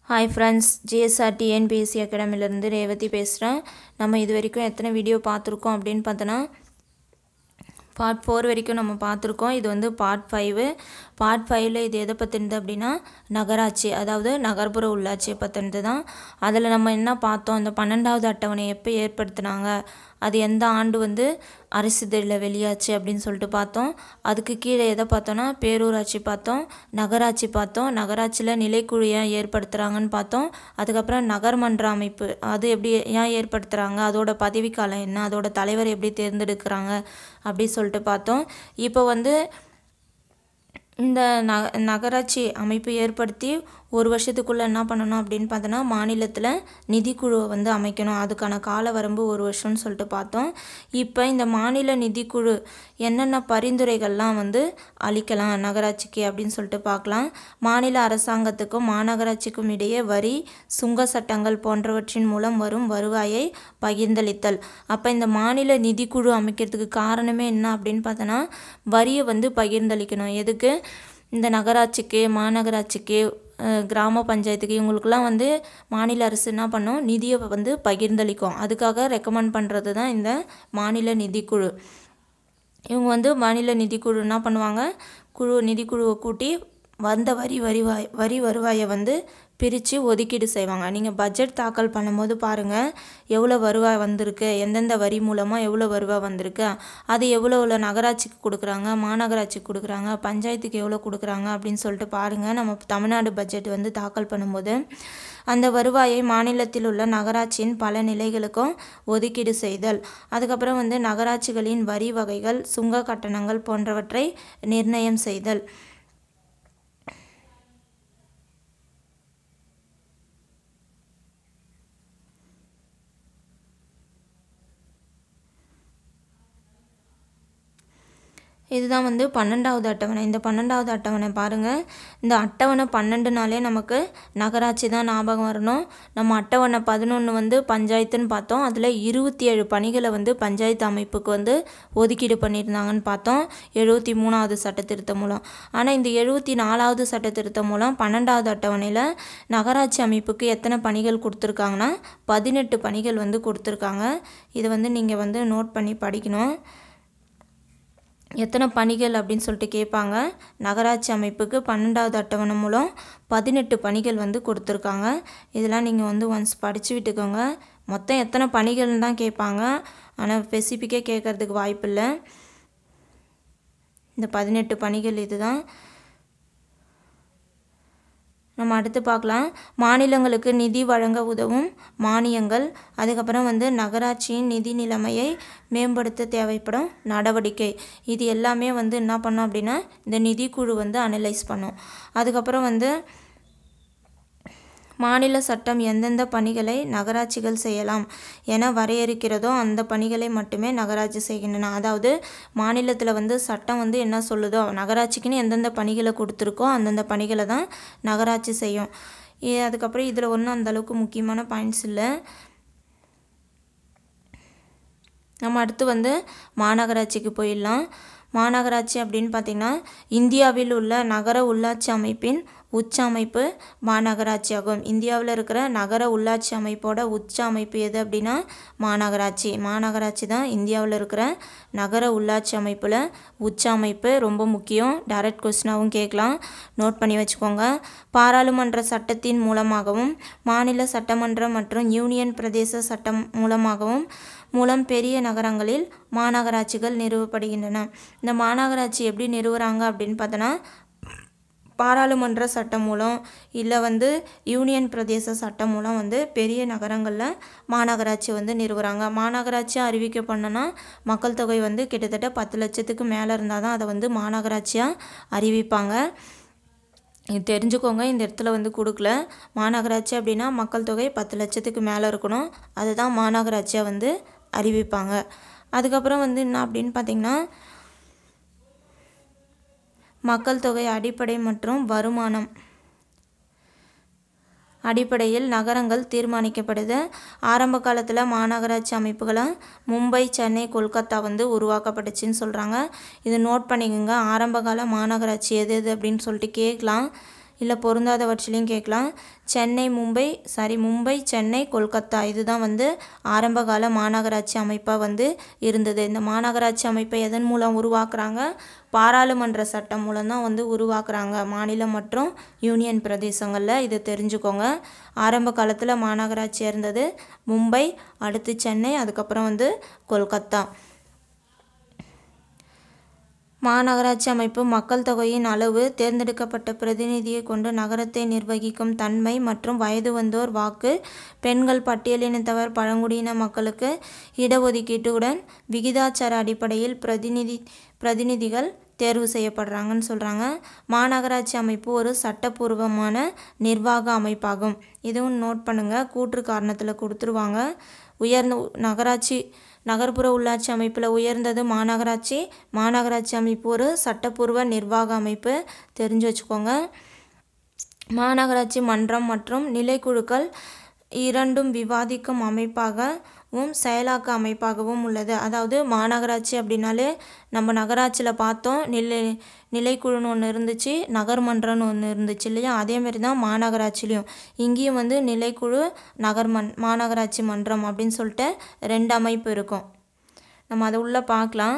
hi friends GSR TNPSC அகாடமிலேருந்து ரேவதி பேசுகிறேன் நம்ம இது வரைக்கும் எத்தனை வீடியோ பார்த்துருக்கோம் அப்படின்னு பார்த்தோன்னா பார்ட் ஃபோர் வரைக்கும் நம்ம பார்த்துருக்கோம் இது வந்து பார்ட் ஃபைவு பார்ட் ஃபைவ்ல இது எதை பற்றினது அப்படின்னா நகராட்சி அதாவது நகர்ப்புற உள்ளாட்சியை பற்றினது தான் அதில் நம்ம என்ன பார்த்தோம் இந்த பன்னெண்டாவது அட்டவணை எப்போ ஏற்படுத்தினாங்க அது எந்த ஆண்டு வந்து அரசிதழில் வெளியாச்சு அப்படின்னு சொல்லிட்டு பார்த்தோம் அதுக்கு கீழே எதை பார்த்தோன்னா பேரூராட்சி பார்த்தோம் நகராட்சி பார்த்தோம் நகராட்சியில் நிலைக்குழு ஏன் ஏற்படுத்துகிறாங்கன்னு பார்த்தோம் அதுக்கப்புறம் நகர்மன்ற அமைப்பு அது எப்படி ஏன் ஏற்படுத்துகிறாங்க அதோட பதவிக்காலம் என்ன அதோட தலைவர் எப்படி தேர்ந்தெடுக்கிறாங்க அப்படி சொல்லிட்டு பார்த்தோம் இப்போ வந்து இந்த ந நகராட்சி அமைப்பு ஏற்படுத்தி ஒரு வருஷத்துக்குள்ளே என்ன பண்ணணும் அப்படின்னு பார்த்தோன்னா மாநிலத்தில் நிதிக்குழுவை வந்து அமைக்கணும் அதுக்கான கால வரம்பு ஒரு வருஷம்னு சொல்லிட்டு பார்த்தோம் இப்போ இந்த மாநில நிதிக்குழு என்னென்ன பரிந்துரைகள்லாம் வந்து அளிக்கலாம் நகராட்சிக்கு அப்படின்னு சொல்லிட்டு பார்க்கலாம் மாநில அரசாங்கத்துக்கும் மாநகராட்சிக்கும் இடையே வரி சுங்க சட்டங்கள் போன்றவற்றின் மூலம் வரும் வருவாயை பகிர்ந்தளித்தல் அப்போ இந்த மாநில நிதிக்குழு அமைக்கிறதுக்கு காரணமே என்ன அப்படின்னு பார்த்தோன்னா வரியை வந்து பகிர்ந்தளிக்கணும் எதுக்கு இந்த நகராட்சிக்கு மாநகராட்சிக்கு கிராம பஞ்சாயத்துக்கு இவங்களுக்குலாம் வந்து மாநில அரசு என்ன பண்ணும் நிதியை வந்து பகிர்ந்தளிக்கும் அதுக்காக ரெக்கமெண்ட் பண்ணுறது தான் இந்த மாநில நிதிக்குழு இவங்க வந்து மாநில நிதிக்குழு என்ன பண்ணுவாங்க குழு நிதிக்குழுவை கூட்டி வந்த வரி வரிவாய் வரி வருவாயை வந்து பிரித்து ஒதுக்கீடு செய்வாங்க நீங்கள் பட்ஜெட் தாக்கல் பண்ணும்போது பாருங்கள் எவ்வளோ வருவாய் வந்திருக்கு எந்தெந்த வரி மூலமாக எவ்வளோ வருவாய் வந்திருக்கு அது எவ்வளோ எவ்வளோ நகராட்சிக்கு கொடுக்குறாங்க மாநகராட்சிக்கு கொடுக்குறாங்க பஞ்சாயத்துக்கு எவ்வளோ கொடுக்குறாங்க அப்படின்னு சொல்லிட்டு பாருங்கள் நம்ம தமிழ்நாடு பட்ஜெட் வந்து தாக்கல் பண்ணும்போது அந்த வருவாயை மாநிலத்தில் உள்ள நகராட்சியின் பல நிலைகளுக்கும் ஒதுக்கீடு செய்தல் அதுக்கப்புறம் வந்து நகராட்சிகளின் வரி வகைகள் சுங்க கட்டணங்கள் போன்றவற்றை நிர்ணயம் செய்தல் இதுதான் வந்து பன்னெண்டாவது அட்டவணை இந்த பன்னெண்டாவது அட்டவணை பாருங்கள் இந்த அட்டவணை பன்னெண்டுனாலே நமக்கு நகராட்சி தான் ஞாபகம் வரணும் நம்ம அட்டவணை பதினொன்று வந்து பஞ்சாயத்துன்னு பார்த்தோம் அதில் இருபத்தி ஏழு பணிகளை வந்து பஞ்சாயத்து அமைப்புக்கு வந்து ஒதுக்கீடு பண்ணியிருந்தாங்கன்னு பார்த்தோம் எழுபத்தி மூணாவது சட்டத்திருத்தம் மூலம் ஆனால் இந்த எழுபத்தி நாலாவது சட்டத்திருத்தம் மூலம் பன்னெண்டாவது அட்டவணையில் நகராட்சி அமைப்புக்கு எத்தனை பணிகள் கொடுத்துருக்காங்கன்னா பதினெட்டு பணிகள் வந்து கொடுத்துருக்காங்க இதை வந்து நீங்கள் வந்து நோட் பண்ணி படிக்கணும் எத்தனை பணிகள் அப்படின்னு சொல்லிட்டு கேட்பாங்க நகராட்சி அமைப்புக்கு பன்னெண்டாவது அட்டவணை மூலம் பதினெட்டு பணிகள் வந்து கொடுத்துருக்காங்க இதெல்லாம் நீங்கள் வந்து ஒன்ஸ் படித்து விட்டுக்கோங்க மொத்தம் எத்தனை பணிகள்னு தான் கேட்பாங்க ஆனால் ஸ்பெசிஃபிக்காக கேட்குறதுக்கு வாய்ப்பு இல்லை இந்த பதினெட்டு பணிகள் இதுதான் நம்ம அடுத்து பார்க்கலாம் மாநிலங்களுக்கு நிதி வழங்க உதவும் மானியங்கள் அதுக்கப்புறம் வந்து நகராட்சியின் நிதி நிலைமையை மேம்படுத்த தேவைப்படும் நடவடிக்கை இது எல்லாமே வந்து என்ன பண்ணோம் அப்படின்னா இந்த நிதிக்குழு வந்து அனலைஸ் பண்ணும் அதுக்கப்புறம் வந்து மாநில சட்டம் எந்தெந்த பணிகளை நகராட்சிகள் செய்யலாம் என வரையறுக்கிறதோ அந்த பணிகளை மட்டுமே நகராட்சி செய்கின்றன அதாவது மாநிலத்தில் வந்து சட்டம் வந்து என்ன சொல்லுதோ நகராட்சிக்குன்னு எந்தெந்த பணிகளை கொடுத்துருக்கோ அந்தந்த பணிகளை தான் நகராட்சி செய்யும் அதுக்கப்புறம் இதில் ஒன்றும் அந்தளவுக்கு முக்கியமான பாயிண்ட்ஸ் இல்லை நம்ம அடுத்து வந்து மாநகராட்சிக்கு போயிடலாம் மாநகராட்சி அப்படின்னு பார்த்திங்கன்னா இந்தியாவில் உள்ள நகர உள்ளாட்சி அமைப்பின் உச்ச அமைப்பு மாநகராட்சி ஆகும் இந்தியாவில் இருக்கிற நகர உள்ளாட்சி அமைப்போட உச்ச அமைப்பு எது அப்படின்னா மாநகராட்சி மாநகராட்சி தான் இந்தியாவில் இருக்கிற நகர உள்ளாட்சி அமைப்பில் உச்ச அமைப்பு ரொம்ப முக்கியம் டைரக்ட் கொஸ்டினாகவும் கேட்கலாம் நோட் பண்ணி வச்சுக்கோங்க பாராளுமன்ற சட்டத்தின் மூலமாகவும் மாநில சட்டமன்றம் மற்றும் யூனியன் பிரதேச சட்டம் மூலமாகவும் மூலம் பெரிய நகரங்களில் மாநகராட்சிகள் நிறுவப்படுகின்றன இந்த மாநகராட்சி எப்படி நிறுவுறாங்க அப்படின்னு பார்த்தோன்னா பாராளுமன்ற சட்டம் மூலம் இல்லை வந்து யூனியன் பிரதேச சட்டம் மூலம் வந்து பெரிய நகரங்களில் மாநகராட்சி வந்து நிறுவுறாங்க மாநகராட்சி அறிவிக்கப்படணும்னா மக்கள் தொகை வந்து கிட்டத்தட்ட பத்து லட்சத்துக்கு மேலே இருந்தால் தான் அதை வந்து மாநகராட்சியாக அறிவிப்பாங்க இது தெரிஞ்சுக்கோங்க இந்த இடத்துல வந்து கொடுக்கல மாநகராட்சி அப்படின்னா மக்கள் தொகை பத்து லட்சத்துக்கு மேலே இருக்கணும் அதுதான் மாநகராட்சியாக வந்து அறிவிப்பாங்க அதுக்கப்புறம் வந்து என்ன அப்படின்னு பார்த்திங்கன்னா மக்கள் தொகை அடிப்படை மற்றும் வருமானம் அடிப்படையில் நகரங்கள் தீர்மானிக்கப்படுது ஆரம்ப காலத்தில் மாநகராட்சி அமைப்புகளை மும்பை சென்னை கொல்கத்தா வந்து உருவாக்கப்பட்டுச்சுன்னு சொல்கிறாங்க இது நோட் பண்ணிக்கோங்க ஆரம்ப கால மாநகராட்சி எது எது அப்படின்னு சொல்லிட்டு கேட்கலாம் இல்லை பொருந்தாதவற்றிலையும் கேட்கலாம் சென்னை மும்பை சாரி மும்பை சென்னை கொல்கத்தா இதுதான் வந்து ஆரம்பகால மாநகராட்சி அமைப்பாக வந்து இருந்தது இந்த மாநகராட்சி அமைப்பை எதன் மூலம் உருவாக்குறாங்க பாராளுமன்ற சட்டம் மூலம் தான் வந்து உருவாக்குறாங்க மாநிலம் மற்றும் யூனியன் பிரதேசங்களில் இது தெரிஞ்சுக்கோங்க ஆரம்ப காலத்தில் மாநகராட்சியாக இருந்தது மும்பை அடுத்து சென்னை அதுக்கப்புறம் வந்து கொல்கத்தா மாநகராட்சி அமைப்பு மக்கள் தொகையின் அளவு தேர்ந்தெடுக்கப்பட்ட பிரதிநிதியை கொண்டு நகரத்தை நிர்வகிக்கும் தன்மை மற்றும் வயது வந்தோர் வாக்கு பெண்கள் பட்டியலினத்தவர் பழங்குடியின மக்களுக்கு இடஒதுக்கீட்டுடன் விகிதாச்சார அடிப்படையில் பிரதிநிதி பிரதிநிதிகள் தேர்வு செய்யப்படுறாங்கன்னு சொல்கிறாங்க மாநகராட்சி அமைப்பு ஒரு சட்டப்பூர்வமான நிர்வாக அமைப்பாகும் இதுவும் நோட் பண்ணுங்கள் கூற்று காரணத்தில் கொடுத்துருவாங்க உயர்ந்த நகராட்சி நகர்ப்புற உள்ளாட்சி அமைப்பில் உயர்ந்தது மாநகராட்சி மாநகராட்சி அமைப்பு ஒரு சட்டப்பூர்வ நிர்வாக அமைப்பு தெரிஞ்சு வச்சுக்கோங்க மாநகராட்சி மன்றம் மற்றும் நிலைக்குழுக்கள் இரண்டும் விவாதிக்கும் அமைப்பாகவும் செயலாக்க அமைப்பாகவும் உள்ளது அதாவது மாநகராட்சி அப்படின்னாலே நம்ம நகராட்சியில் பார்த்தோம் நிலை நிலைக்குழுன்னு ஒன்று இருந்துச்சு நகர்மன்றம்னு ஒன்று இருந்துச்சு இல்லையா அதேமாரி தான் மாநகராட்சிலையும் இங்கேயும் வந்து நிலைக்குழு நகர்மன் மாநகராட்சி மன்றம் அப்படின்னு சொல்லிட்டு ரெண்டு அமைப்பு இருக்கும் நம்ம அதை உள்ளே பார்க்கலாம்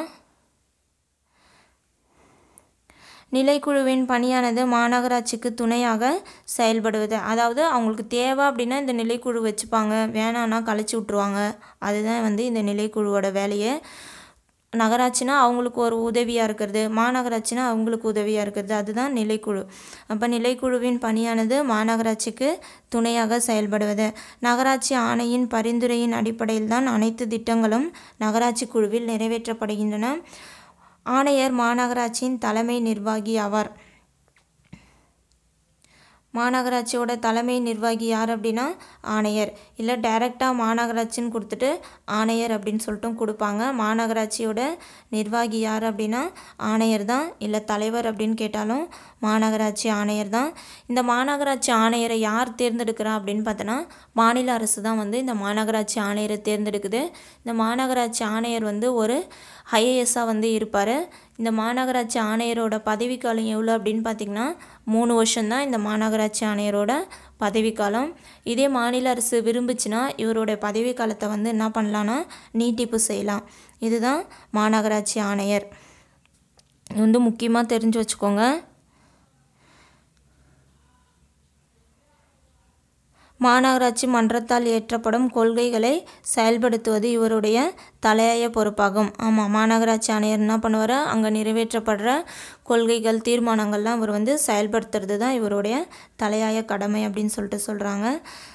நிலைக்குழுவின் பணியானது மாநகராட்சிக்கு துணையாக செயல்படுவது அதாவது அவங்களுக்கு தேவை அப்படின்னா இந்த நிலைக்குழு வச்சுப்பாங்க வேணான்னா கழிச்சு விட்ருவாங்க அதுதான் வந்து இந்த நிலைக்குழுவோட வேலையே நகராட்சினா அவங்களுக்கு ஒரு உதவியாக இருக்கிறது மாநகராட்சினா அவங்களுக்கு உதவியாக இருக்கிறது அதுதான் நிலைக்குழு அப்போ நிலைக்குழுவின் பணியானது மாநகராட்சிக்கு துணையாக செயல்படுவது நகராட்சி ஆணையின் பரிந்துரையின் அடிப்படையில் தான் அனைத்து திட்டங்களும் நகராட்சி குழுவில் நிறைவேற்றப்படுகின்றன ஆணையர் மாநகராட்சியின் தலைமை நிர்வாகி ஆவார் மாநகராட்சியோட தலைமை நிர்வாகி யார் அப்படின்னா ஆணையர் இல்லை டைரெக்டாக மாநகராட்சின்னு கொடுத்துட்டு ஆணையர் அப்படின்னு சொல்லிட்டும் கொடுப்பாங்க மாநகராட்சியோட நிர்வாகி யார் அப்படின்னா ஆணையர் தான் இல்லை தலைவர் அப்படின்னு கேட்டாலும் மாநகராட்சி ஆணையர் தான் இந்த மாநகராட்சி ஆணையரை யார் தேர்ந்தெடுக்கிறா அப்படின்னு பார்த்தோன்னா மாநில அரசு தான் வந்து இந்த மாநகராட்சி ஆணையரை தேர்ந்தெடுக்குது இந்த மாநகராட்சி ஆணையர் வந்து ஒரு ஐஏஎஸ்ஸாக வந்து இருப்பார் இந்த மாநகராட்சி ஆணையரோட பதவிக்காலம் எவ்வளோ அப்படின்னு பார்த்திங்கன்னா மூணு வருஷம்தான் இந்த மாநகராட்சி ஆணையரோட பதவிக்காலம் இதே மாநில அரசு விரும்புச்சுன்னா இவரோட பதவிக்காலத்தை வந்து என்ன பண்ணலான்னா நீட்டிப்பு செய்யலாம் இதுதான் மாநகராட்சி ஆணையர் இது வந்து முக்கியமாக தெரிஞ்சு வச்சுக்கோங்க மாநகராட்சி மன்றத்தால் இயற்றப்படும் கொள்கைகளை செயல்படுத்துவது இவருடைய தலையாய பொறுப்பாகும் ஆமாம் மாநகராட்சி ஆணையர் என்ன பண்ணுவார் அங்கே நிறைவேற்றப்படுற கொள்கைகள் தீர்மானங்கள்லாம் இவர் வந்து செயல்படுத்துறது தான் இவருடைய தலையாய கடமை அப்படின்னு சொல்லிட்டு சொல்கிறாங்க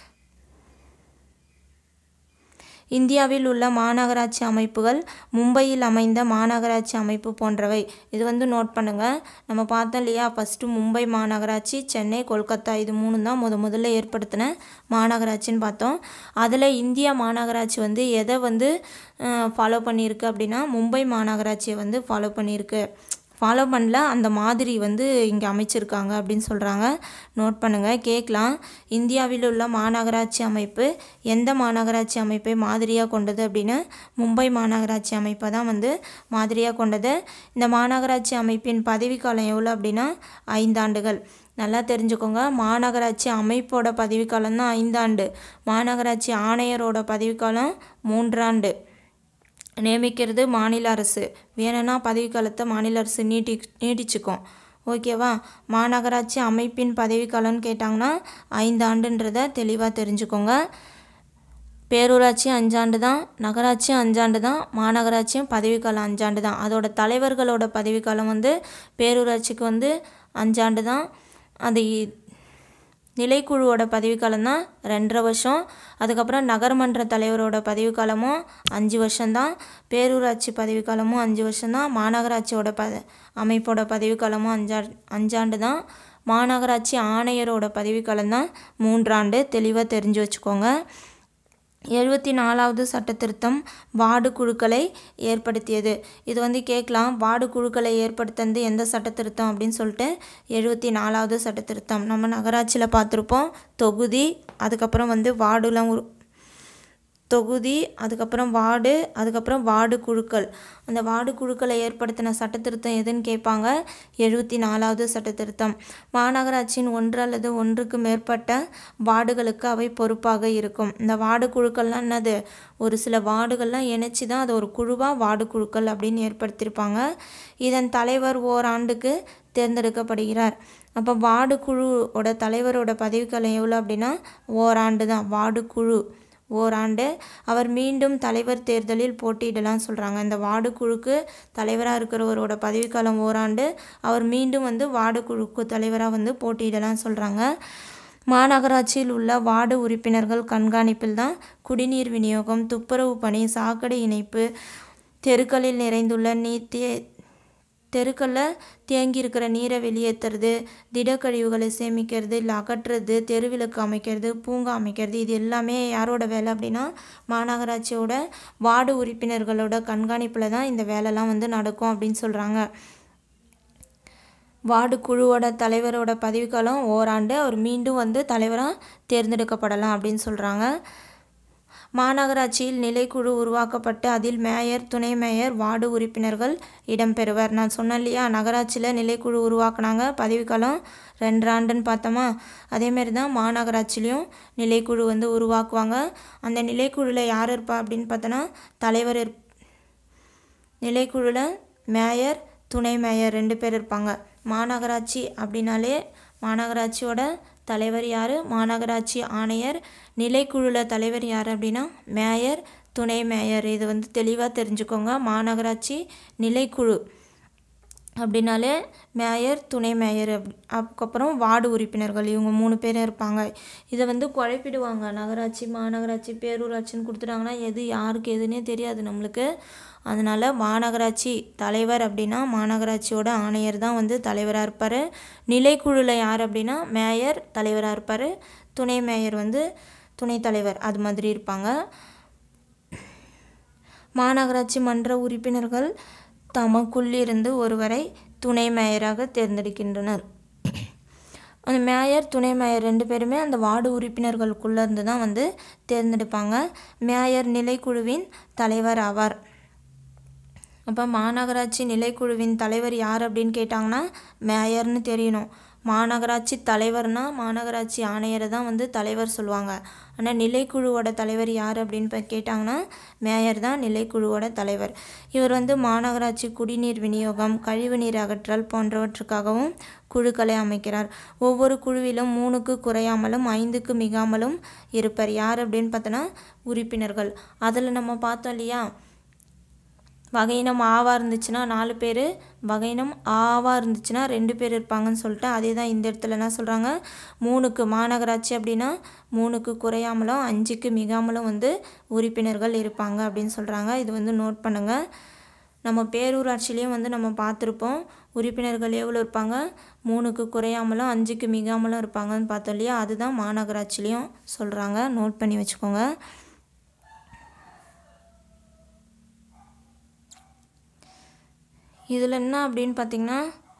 இந்தியாவில் உள்ள மாநகராட்சி அமைப்புகள் மும்பையில் அமைந்த மாநகராட்சி அமைப்பு போன்றவை இது வந்து நோட் பண்ணுங்கள் நம்ம பார்த்தோம் இல்லையா ஃபஸ்ட்டு மும்பை மாநகராட்சி சென்னை கொல்கத்தா இது மூணு தான் முத முதல்ல ஏற்படுத்தின மாநகராட்சின்னு பார்த்தோம் அதில் இந்தியா மாநகராட்சி வந்து எதை வந்து ஃபாலோ பண்ணியிருக்கு அப்படின்னா மும்பை மாநகராட்சியை வந்து ஃபாலோ பண்ணியிருக்கு ஃபாலோ பண்ணல அந்த மாதிரி வந்து இங்கே அமைச்சிருக்காங்க அப்படின்னு சொல்கிறாங்க நோட் பண்ணுங்கள் கேட்கலாம் இந்தியாவில் உள்ள மாநகராட்சி அமைப்பு எந்த மாநகராட்சி அமைப்பை மாதிரியாக கொண்டது அப்படின்னு மும்பை மாநகராட்சி அமைப்பை தான் வந்து மாதிரியாக கொண்டது இந்த மாநகராட்சி அமைப்பின் பதவிக்காலம் எவ்வளோ அப்படின்னா ஐந்தாண்டுகள் நல்லா தெரிஞ்சுக்கோங்க மாநகராட்சி அமைப்போட பதவிக்காலம் தான் ஐந்தாண்டு மாநகராட்சி ஆணையரோட பதவிக்காலம் மூன்றாண்டு நியமிக்கிறது மாநில அரசு வேணும்னா பதவிக்காலத்தை மாநில அரசு நீட்டி நீட்டிச்சுக்கும் ஓகேவா மாநகராட்சி அமைப்பின் பதவிக்காலம்னு கேட்டாங்கன்னா ஐந்தாண்டுன்றதை தெளிவாக தெரிஞ்சுக்கோங்க பேரூராட்சி அஞ்சாண்டு தான் நகராட்சியும் அஞ்சாண்டு தான் மாநகராட்சியும் பதவிக்காலம் அஞ்சாண்டு தான் அதோட தலைவர்களோட பதவிக்காலம் வந்து பேரூராட்சிக்கு வந்து அஞ்சாண்டு தான் அது நிலைக்குழுவோட பதவிக்காலம் தான் ரெண்டரை வருஷம் அதுக்கப்புறம் நகர்மன்ற தலைவரோட பதவிக்காலமும் அஞ்சு வருஷம்தான் பேரூராட்சி பதவிக்காலமும் அஞ்சு வருஷம்தான் மாநகராட்சியோட ப அமைப்போட பதவிக்காலமும் அஞ்சா அஞ்சாண்டு தான் மாநகராட்சி ஆணையரோட பதவிக்காலம் தான் மூன்றாண்டு தெளிவாக தெரிஞ்சு வச்சுக்கோங்க எழுபத்தி நாலாவது சட்டத்திருத்தம் வார்டு குழுக்களை ஏற்படுத்தியது இது வந்து கேட்கலாம் வார்டு குழுக்களை ஏற்படுத்தினது எந்த சட்டத்திருத்தம் அப்படின்னு சொல்லிட்டு எழுபத்தி நாலாவது சட்டத்திருத்தம் நம்ம நகராட்சியில் பார்த்துருப்போம் தொகுதி அதுக்கப்புறம் வந்து வார்டுலாம் உரு தொகுதி அதுக்கப்புறம் வார்டு அதுக்கப்புறம் வார்டு குழுக்கள் அந்த வார்டு குழுக்களை ஏற்படுத்தின சட்டத்திருத்தம் எதுன்னு கேட்பாங்க எழுபத்தி நாலாவது சட்டத்திருத்தம் மாநகராட்சியின் ஒன்று அல்லது ஒன்றுக்கு மேற்பட்ட வார்டுகளுக்கு அவை பொறுப்பாக இருக்கும் இந்த வார்டு குழுக்கள்லாம் என்னது ஒரு சில வார்டுகள்லாம் இணைச்சி தான் அதை ஒரு குழுவாக வார்டு குழுக்கள் அப்படின்னு ஏற்படுத்தியிருப்பாங்க இதன் தலைவர் ஓராண்டுக்கு தேர்ந்தெடுக்கப்படுகிறார் அப்போ வார்டு குழுவோட தலைவரோட பதவிக்காலம் எவ்வளோ அப்படின்னா ஓராண்டு தான் வார்டு குழு ஓராண்டு அவர் மீண்டும் தலைவர் தேர்தலில் போட்டியிடலாம் சொல்கிறாங்க இந்த வார்டு குழுக்கு தலைவராக இருக்கிறவரோட பதவிக்காலம் ஓராண்டு அவர் மீண்டும் வந்து வார்டு குழுக்கு தலைவராக வந்து போட்டியிடலாம் சொல்கிறாங்க மாநகராட்சியில் உள்ள வார்டு உறுப்பினர்கள் கண்காணிப்பில் தான் குடிநீர் விநியோகம் துப்புரவு பணி சாக்கடை இணைப்பு தெருக்களில் நிறைந்துள்ள நீர் தே தெருக்களில் தேங்கி இருக்கிற நீரை வெளியேற்றுறது திடக்கழிவுகளை சேமிக்கிறது இல்லை அகற்றுறது தெருவிளக்கு அமைக்கிறது பூங்கா அமைக்கிறது இது எல்லாமே யாரோட வேலை அப்படின்னா மாநகராட்சியோட வார்டு உறுப்பினர்களோட கண்காணிப்பில் தான் இந்த வேலைலாம் வந்து நடக்கும் அப்படின்னு சொல்கிறாங்க வார்டு குழுவோட தலைவரோட பதவிக்காலம் ஓராண்டு அவர் மீண்டும் வந்து தலைவராக தேர்ந்தெடுக்கப்படலாம் அப்படின்னு சொல்கிறாங்க மாநகராட்சியில் நிலைக்குழு உருவாக்கப்பட்டு அதில் மேயர் துணை மேயர் வார்டு உறுப்பினர்கள் இடம்பெறுவர் நான் சொன்னேன் இல்லையா நகராட்சியில் நிலைக்குழு உருவாக்குனாங்க பதவிக்காலம் ரெண்டு ஆண்டுன்னு பார்த்தோமா அதேமாரி தான் மாநகராட்சிலையும் நிலைக்குழு வந்து உருவாக்குவாங்க அந்த நிலைக்குழுவில் யார் இருப்பா அப்படின்னு பார்த்தோன்னா தலைவர் இருப் நிலைக்குழுவில் மேயர் துணை மேயர் ரெண்டு பேர் இருப்பாங்க மாநகராட்சி அப்படின்னாலே மாநகராட்சியோட தலைவர் யார் மாநகராட்சி ஆணையர் நிலைக்குழுவில் தலைவர் யார் அப்படின்னா மேயர் துணை மேயர் இது வந்து தெளிவாக தெரிஞ்சுக்கோங்க மாநகராட்சி நிலைக்குழு அப்படின்னாலே மேயர் துணை மேயர் அப் அதுக்கப்புறம் வார்டு உறுப்பினர்கள் இவங்க மூணு பேர் இருப்பாங்க இதை வந்து குழப்பிடுவாங்க நகராட்சி மாநகராட்சி பேரூராட்சின்னு கொடுத்துட்டாங்கன்னா எது யாருக்கு எதுன்னே தெரியாது நம்மளுக்கு அதனால் மாநகராட்சி தலைவர் அப்படின்னா மாநகராட்சியோட ஆணையர் தான் வந்து தலைவராக இருப்பார் நிலைக்குழுவில் யார் அப்படின்னா மேயர் தலைவராக இருப்பார் துணை மேயர் வந்து துணைத் தலைவர் அது மாதிரி இருப்பாங்க மாநகராட்சி மன்ற உறுப்பினர்கள் தமக்குள்ளிருந்து ஒருவரை துணை மேயராக தேர்ந்தெடுக்கின்றனர் அந்த மேயர் துணை மேயர் ரெண்டு பேருமே அந்த வார்டு உறுப்பினர்களுக்குள்ளே இருந்து தான் வந்து தேர்ந்தெடுப்பாங்க மேயர் நிலைக்குழுவின் தலைவர் ஆவார் அப்போ மாநகராட்சி நிலைக்குழுவின் தலைவர் யார் அப்படின்னு கேட்டாங்கன்னா மேயர்னு தெரியணும் மாநகராட்சி தலைவர்னா மாநகராட்சி ஆணையரை தான் வந்து தலைவர் சொல்லுவாங்க ஆனால் நிலைக்குழுவோட தலைவர் யார் அப்படின்னு இப்போ கேட்டாங்கன்னா மேயர் தான் நிலைக்குழுவோட தலைவர் இவர் வந்து மாநகராட்சி குடிநீர் விநியோகம் கழிவுநீர் அகற்றல் போன்றவற்றுக்காகவும் குழுக்களை அமைக்கிறார் ஒவ்வொரு குழுவிலும் மூணுக்கு குறையாமலும் ஐந்துக்கு மிகாமலும் இருப்பர் யார் அப்படின்னு பார்த்தோன்னா உறுப்பினர்கள் அதில் நம்ம பார்த்தோம் இல்லையா வகையினம் ஆவாக இருந்துச்சுன்னா நாலு பேர் வகையினம் ஆவாக இருந்துச்சுன்னா ரெண்டு பேர் இருப்பாங்கன்னு சொல்லிட்டு அதே தான் இந்த இடத்துல என்ன சொல்கிறாங்க மூணுக்கு மாநகராட்சி அப்படின்னா மூணுக்கு குறையாமலும் அஞ்சுக்கு மிகாமலும் வந்து உறுப்பினர்கள் இருப்பாங்க அப்படின்னு சொல்கிறாங்க இது வந்து நோட் பண்ணுங்கள் நம்ம பேரூராட்சிலையும் வந்து நம்ம பார்த்துருப்போம் உறுப்பினர்கள் எவ்வளோ இருப்பாங்க மூணுக்கு குறையாமலும் அஞ்சுக்கு மிகாமலும் இருப்பாங்கன்னு பார்த்தோம் இல்லையா அதுதான் மாநகராட்சிலையும் சொல்கிறாங்க நோட் பண்ணி வச்சுக்கோங்க இதில் என்ன அப்படின்னு பார்த்தீங்கன்னா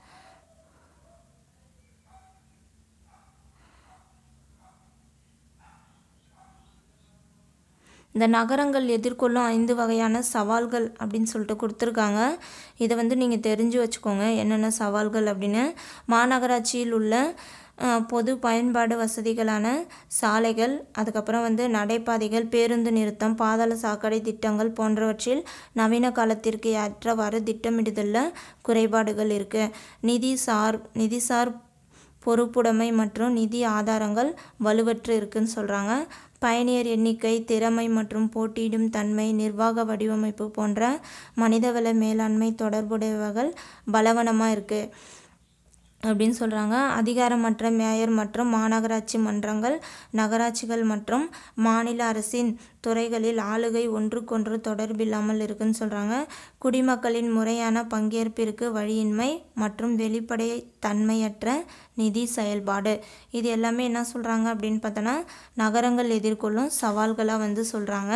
இந்த நகரங்கள் எதிர்கொள்ளும் ஐந்து வகையான சவால்கள் அப்படின்னு சொல்லிட்டு கொடுத்துருக்காங்க இதை வந்து நீங்கள் தெரிஞ்சு வச்சுக்கோங்க என்னென்ன சவால்கள் அப்படின்னு மாநகராட்சியில் உள்ள அஹ், பொது பயன்பாடு வசதிகளான சாலைகள் அதுக்கப்புறம் வந்து நடைபாதைகள் பேருந்து நிறுத்தம் பாதாள சாக்கடை திட்டங்கள் போன்றவற்றில் நவீன காலத்திற்கு ஏற்றவாறு திட்டமிடுதலில் குறைபாடுகள் இருக்குது நிதி சார் நிதிசார் பொறுப்புடைமை மற்றும் நிதி ஆதாரங்கள் வலுவற்று இருக்குன்னு சொல்கிறாங்க பயணியர் எண்ணிக்கை திறமை மற்றும் போட்டியிடும் தன்மை நிர்வாக வடிவமைப்பு போன்ற மனிதவள மேலாண்மை தொடர்புடையவர்கள் பலவனமாக இருக்குது அப்படின்னு சொல்கிறாங்க அதிகாரமற்ற மேயர் மற்றும் மாநகராட்சி மன்றங்கள் நகராட்சிகள் மற்றும் மாநில அரசின் துறைகளில் ஆளுகை ஒன்றுக்கொன்று தொடர்பில்லாமல் இருக்குன்னு சொல்கிறாங்க குடிமக்களின் முறையான பங்கேற்பிற்கு வழியின்மை மற்றும் வெளிப்படை தன்மையற்ற நிதி செயல்பாடு இது எல்லாமே என்ன சொல்கிறாங்க அப்படின்னு பார்த்தோன்னா நகரங்கள் எதிர்கொள்ளும் சவால்களாக வந்து சொல்கிறாங்க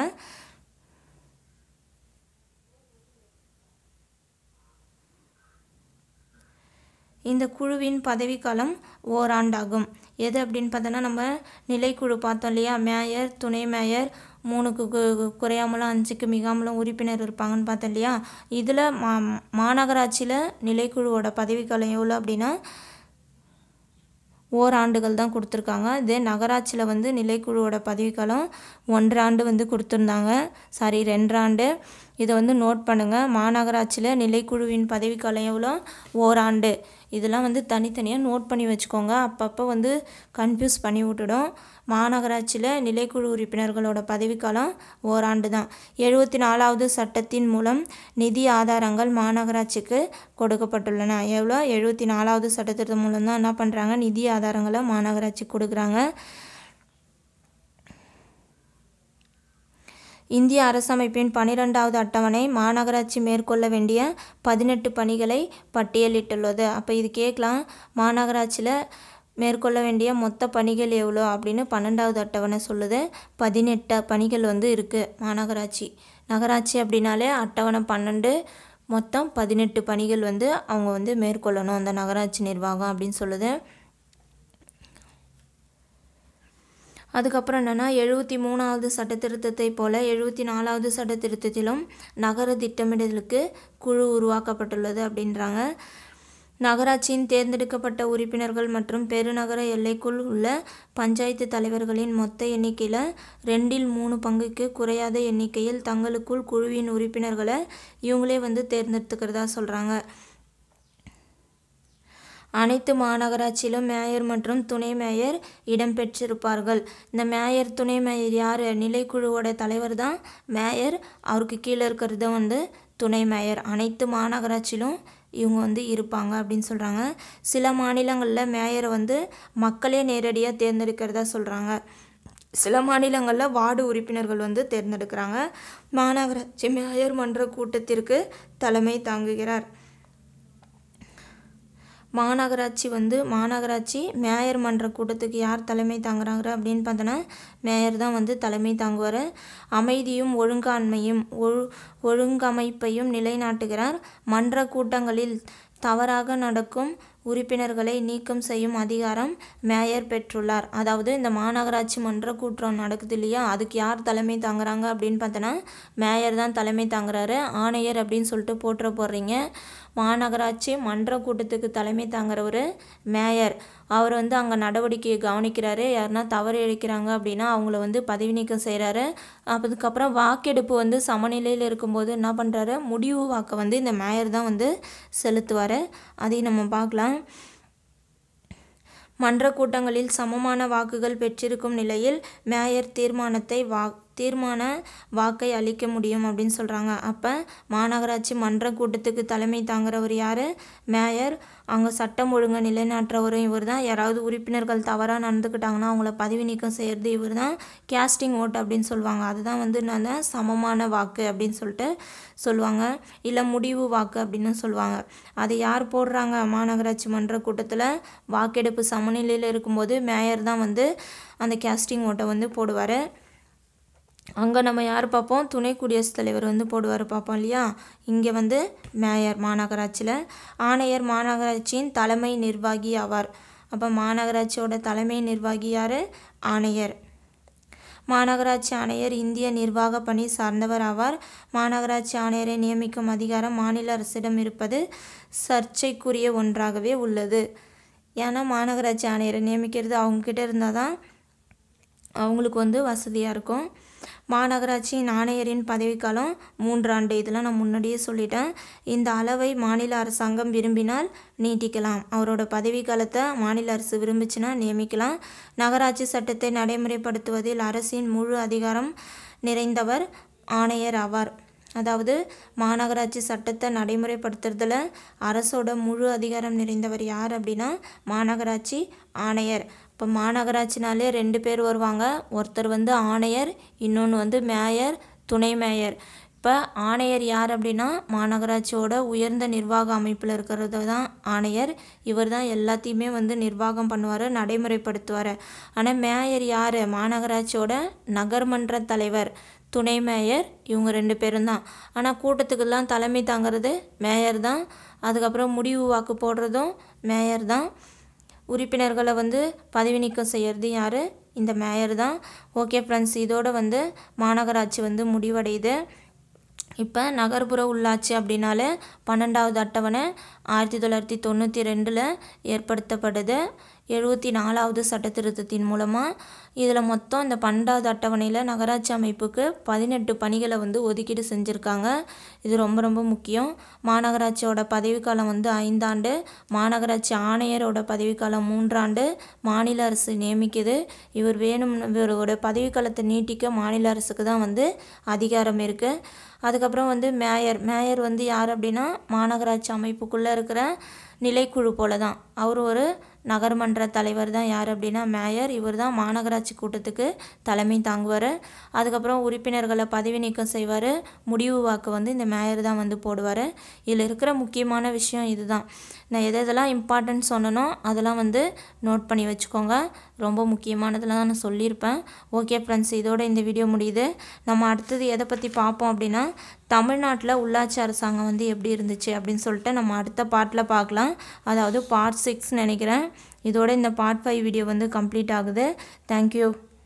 இந்த குழுவின் பதவிக்காலம் ஓராண்டாகும் எது அப்படின்னு பார்த்தோன்னா நம்ம நிலைக்குழு பார்த்தோம் இல்லையா மேயர் துணை மேயர் மூணுக்கு கு- குறையாமலும் அஞ்சுக்கு மிகாமலும் உறுப்பினர் இருப்பாங்கன்னு பார்த்தோம் இல்லையா இதில் மா மாநகராட்சியில் நிலைக்குழுவோட பதவிக்காலம் எவ்வளோ அப்படின்னா ஓராண்டுகள் தான் கொடுத்துருக்காங்க இதே நகராட்சியில் வந்து நிலைக்குழுவோட பதவிக்காலம் ஒன்றரை ஆண்டு வந்து கொடுத்துருந்தாங்க சாரி ரெண்டரை இதை வந்து நோட் பண்ணுங்கள் மாநகராட்சியில் நிலைக்குழுவின் பதவிக்காலம் எவ்வளோ ஓராண்டு இதெல்லாம் வந்து தனித்தனியாக நோட் பண்ணி வச்சுக்கோங்க அப்பப்போ வந்து கன்ஃபியூஸ் பண்ணி விட்டுடும் மாநகராட்சியில் நிலைக்குழு உறுப்பினர்களோட பதவிக்காலம் ஓராண்டு தான் எழுபத்தி நாலாவது சட்டத்தின் மூலம் நிதி ஆதாரங்கள் மாநகராட்சிக்கு கொடுக்கப்பட்டுள்ளன எவ்வளோ எழுபத்தி நாலாவது சட்டத்திட்டத்தின் மூலம் தான் என்ன பண்ணுறாங்க நிதி ஆதாரங்களை மாநகராட்சிக்கு கொடுக்குறாங்க இந்திய அரசமைப்பின் பனிரெண்டாவது அட்டவணை மாநகராட்சி மேற்கொள்ள வேண்டிய பதினெட்டு பணிகளை பட்டியலிட்டுள்ளது அப்போ இது கேட்கலாம் மாநகராட்சியில் மேற்கொள்ள வேண்டிய மொத்த பணிகள் எவ்வளோ அப்படின்னு பன்னெண்டாவது அட்டவணை சொல்லுது பதினெட்டு பணிகள் வந்து இருக்குது மாநகராட்சி நகராட்சி அப்படின்னாலே அட்டவணை பன்னெண்டு மொத்தம் பதினெட்டு பணிகள் வந்து அவங்க வந்து மேற்கொள்ளணும் அந்த நகராட்சி நிர்வாகம் அப்படின்னு சொல்லுது அதுக்கப்புறம் என்னென்னா எழுபத்தி மூணாவது சட்டத்திருத்தத்தை போல எழுபத்தி நாலாவது சட்டத்திருத்தத்திலும் நகர திட்டமிடலுக்கு குழு உருவாக்கப்பட்டுள்ளது அப்படின்றாங்க நகராட்சியின் தேர்ந்தெடுக்கப்பட்ட உறுப்பினர்கள் மற்றும் பெருநகர எல்லைக்குள் உள்ள பஞ்சாயத்து தலைவர்களின் மொத்த எண்ணிக்கையில் ரெண்டில் மூணு பங்குக்கு குறையாத எண்ணிக்கையில் தங்களுக்குள் குழுவின் உறுப்பினர்களை இவங்களே வந்து தேர்ந்தெடுத்துக்கிறதா சொல்கிறாங்க அனைத்து மாநகராட்சியிலும் மேயர் மற்றும் துணை மேயர் இடம்பெற்றிருப்பார்கள் இந்த மேயர் துணை மேயர் யார் நிலைக்குழுவோட தலைவர் தான் மேயர் அவருக்கு கீழே இருக்கிறது தான் வந்து துணை மேயர் அனைத்து மாநகராட்சியிலும் இவங்க வந்து இருப்பாங்க அப்படின்னு சொல்கிறாங்க சில மாநிலங்களில் மேயரை வந்து மக்களே நேரடியாக தேர்ந்தெடுக்கிறதா சொல்கிறாங்க சில மாநிலங்களில் வார்டு உறுப்பினர்கள் வந்து தேர்ந்தெடுக்கிறாங்க மாநகராட்சி மேயர் மன்ற கூட்டத்திற்கு தலைமை தாங்குகிறார் மாநகராட்சி வந்து மாநகராட்சி மேயர் மன்ற கூட்டத்துக்கு யார் தலைமை தாங்குறாங்க அப்படின்னு பார்த்தோன்னா மேயர் தான் வந்து தலைமை தாங்குவார் அமைதியும் ஒழுங்காண்மையும் ஒழு ஒழுங்கமைப்பையும் நிலைநாட்டுகிறார் மன்ற கூட்டங்களில் தவறாக நடக்கும் உறுப்பினர்களை நீக்கம் செய்யும் அதிகாரம் மேயர் பெற்றுள்ளார் அதாவது இந்த மாநகராட்சி மன்ற கூட்டம் நடக்குது இல்லையா அதுக்கு யார் தலைமை தாங்குறாங்க அப்படின்னு பார்த்தோன்னா மேயர் தான் தலைமை தாங்குறாரு ஆணையர் அப்படின்னு சொல்லிட்டு போற்ற போடுறீங்க மாநகராட்சி மன்ற கூட்டத்துக்கு தலைமை தாங்குறவர் மேயர் அவர் வந்து அங்கே நடவடிக்கையை கவனிக்கிறாரு யாருன்னா தவறு இழைக்கிறாங்க அப்படின்னா அவங்கள வந்து பதவி நீக்கம் செய்கிறாரு அதுக்கப்புறம் வாக்கெடுப்பு வந்து சமநிலையில் இருக்கும்போது என்ன பண்ணுறாரு முடிவு வாக்கை வந்து இந்த மேயர் தான் வந்து செலுத்துவார் அதையும் நம்ம பார்க்கலாம் மன்ற கூட்டங்களில் சமமான வாக்குகள் பெற்றிருக்கும் நிலையில் மேயர் தீர்மானத்தை வா தீர்மான வாக்கை அளிக்க முடியும் அப்படின்னு சொல்கிறாங்க அப்போ மாநகராட்சி மன்ற கூட்டத்துக்கு தலைமை தாங்குறவர் யார் மேயர் அங்கே சட்டம் ஒழுங்கை நிலைநாட்டுறவரும் இவர் தான் யாராவது உறுப்பினர்கள் தவறாக நடந்துக்கிட்டாங்கன்னா அவங்கள பதவி நீக்கம் செய்கிறது இவர் தான் கேஸ்டிங் ஓட் அப்படின்னு சொல்லுவாங்க அதுதான் வந்து என்னன்னா சமமான வாக்கு அப்படின்னு சொல்லிட்டு சொல்லுவாங்க இல்லை முடிவு வாக்கு அப்படின்னு சொல்லுவாங்க அதை யார் போடுறாங்க மாநகராட்சி மன்ற கூட்டத்தில் வாக்கெடுப்பு சமநிலையில் இருக்கும்போது மேயர் தான் வந்து அந்த கேஸ்டிங் ஓட்டை வந்து போடுவார் அங்கே நம்ம யார் பார்ப்போம் துணை குடியரசுத் தலைவர் வந்து போடுவார் பார்ப்போம் இல்லையா இங்கே வந்து மேயர் மாநகராட்சியில் ஆணையர் மாநகராட்சியின் தலைமை நிர்வாகி ஆவார் அப்போ மாநகராட்சியோட தலைமை நிர்வாகி யார் ஆணையர் மாநகராட்சி ஆணையர் இந்திய நிர்வாக பணி சார்ந்தவர் ஆவார் மாநகராட்சி ஆணையரை நியமிக்கும் அதிகாரம் மாநில அரசிடம் இருப்பது சர்ச்சைக்குரிய ஒன்றாகவே உள்ளது ஏன்னா மாநகராட்சி ஆணையரை நியமிக்கிறது அவங்கக்கிட்ட இருந்தால் தான் அவங்களுக்கு வந்து வசதியாக இருக்கும் மாநகராட்சியின் ஆணையரின் பதவிக்காலம் மூன்றாண்டு இதெல்லாம் நான் முன்னாடியே சொல்லிட்டேன் இந்த அளவை மாநில அரசாங்கம் விரும்பினால் நீட்டிக்கலாம் அவரோட பதவிக்காலத்தை மாநில அரசு விரும்பிச்சுன்னா நியமிக்கலாம் நகராட்சி சட்டத்தை நடைமுறைப்படுத்துவதில் அரசின் முழு அதிகாரம் நிறைந்தவர் ஆணையர் ஆவார் அதாவது மாநகராட்சி சட்டத்தை நடைமுறைப்படுத்துறதுல அரசோட முழு அதிகாரம் நிறைந்தவர் யார் அப்படின்னா மாநகராட்சி ஆணையர் இப்போ மாநகராட்சினாலே ரெண்டு பேர் வருவாங்க ஒருத்தர் வந்து ஆணையர் இன்னொன்று வந்து மேயர் துணை மேயர் இப்போ ஆணையர் யார் அப்படின்னா மாநகராட்சியோட உயர்ந்த நிர்வாக அமைப்பில் இருக்கிறது தான் ஆணையர் இவர் தான் எல்லாத்தையுமே வந்து நிர்வாகம் பண்ணுவார் நடைமுறைப்படுத்துவார் ஆனால் மேயர் யார் மாநகராட்சியோட நகர்மன்ற தலைவர் துணை மேயர் இவங்க ரெண்டு பேரும் தான் ஆனால் கூட்டத்துக்கெல்லாம் தலைமை தாங்கிறது மேயர் தான் அதுக்கப்புறம் முடிவு வாக்கு போடுறதும் மேயர் தான் உறுப்பினர்களை வந்து பதவி நீக்கம் செய்கிறது யார் இந்த மேயர் தான் ஓகே ஃப்ரெண்ட்ஸ் இதோட வந்து மாநகராட்சி வந்து முடிவடையுது இப்போ நகர்ப்புற உள்ளாட்சி அப்படின்னாலே பன்னெண்டாவது அட்டவணை ஆயிரத்தி தொள்ளாயிரத்தி தொண்ணூற்றி ரெண்டில் ஏற்படுத்தப்படுது எழுபத்தி நாலாவது சட்டத்திருத்தத்தின் மூலமாக இதில் மொத்தம் இந்த பன்னெண்டாவது அட்டவணையில் நகராட்சி அமைப்புக்கு பதினெட்டு பணிகளை வந்து ஒதுக்கீடு செஞ்சுருக்காங்க இது ரொம்ப ரொம்ப முக்கியம் மாநகராட்சியோட பதவிக்காலம் வந்து ஐந்தாண்டு மாநகராட்சி ஆணையரோட பதவிக்காலம் மூன்றாண்டு மாநில அரசு நியமிக்குது இவர் வேணும் இவரோட பதவிக்காலத்தை நீட்டிக்க மாநில அரசுக்கு தான் வந்து அதிகாரம் இருக்குது அதுக்கப்புறம் வந்து மேயர் மேயர் வந்து யார் அப்படின்னா மாநகராட்சி அமைப்புக்குள்ளே இருக்கிற நிலைக்குழு போல தான் அவர் ஒரு நகர்மன்ற தலைவர் தான் யார் அப்படின்னா மேயர் இவர் தான் மாநகராட்சி கூட்டத்துக்கு தலைமை தாங்குவார் அதுக்கப்புறம் உறுப்பினர்களை பதவி நீக்கம் செய்வார் முடிவு வாக்கு வந்து இந்த மேயர் தான் வந்து போடுவார் இதில் இருக்கிற முக்கியமான விஷயம் இதுதான் நான் எது எதெல்லாம் இம்பார்ட்டன்ட் சொன்னனோ அதெல்லாம் வந்து நோட் பண்ணி வச்சுக்கோங்க ரொம்ப முக்கியமானதெல்லாம் நான் சொல்லியிருப்பேன் ஓகே ஃப்ரெண்ட்ஸ் இதோட இந்த வீடியோ முடியுது நம்ம அடுத்தது எதை பற்றி பார்ப்போம் அப்படின்னா தமிழ்நாட்டில் உள்ளாட்சி அரசாங்கம் வந்து எப்படி இருந்துச்சு அப்படின்னு சொல்லிட்டு நம்ம அடுத்த பார்ட்டில் பார்க்கலாம் அதாவது பார்ட் சிக்ஸ் நினைக்கிறேன் இதோட இந்த பார்ட் ஃபைவ் வீடியோ வந்து கம்ப்ளீட் ஆகுது தேங்க்யூ